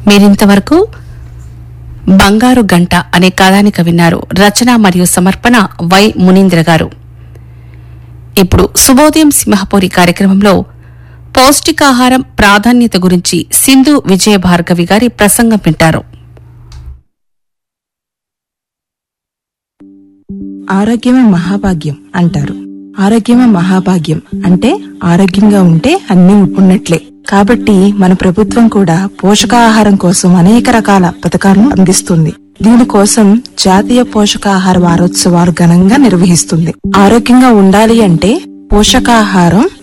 మీరింతవరకు బంగారు గంట అనే కథానిక విన్నారు రచన మరియు సమర్పణ వై మునీంద్ర గారు ఇప్పుడు శుభోదయం సింహపురి కార్యక్రమంలో పౌష్టికాహారం ప్రాధాన్యత గురించి సింధు విజయ భార్గవి గారి ప్రసంగం వింటారు ఆరోగ్యమే మహాభాగ్యం అంటారు ఆరోగ్యమే మహాభాగ్యం అంటే ఆరోగ్యంగా ఉంటే అన్ని ఉన్నట్లే కాబట్టి మన ప్రభుత్వం కూడా పోషకాహారం కోసం అనేక రకాల పథకాలను అందిస్తుంది దీనికోసం జాతీయ పోషకాహార వారోత్సవాలు ఘనంగా నిర్వహిస్తుంది ఆరోగ్యంగా ఉండాలి అంటే పోషకాహారం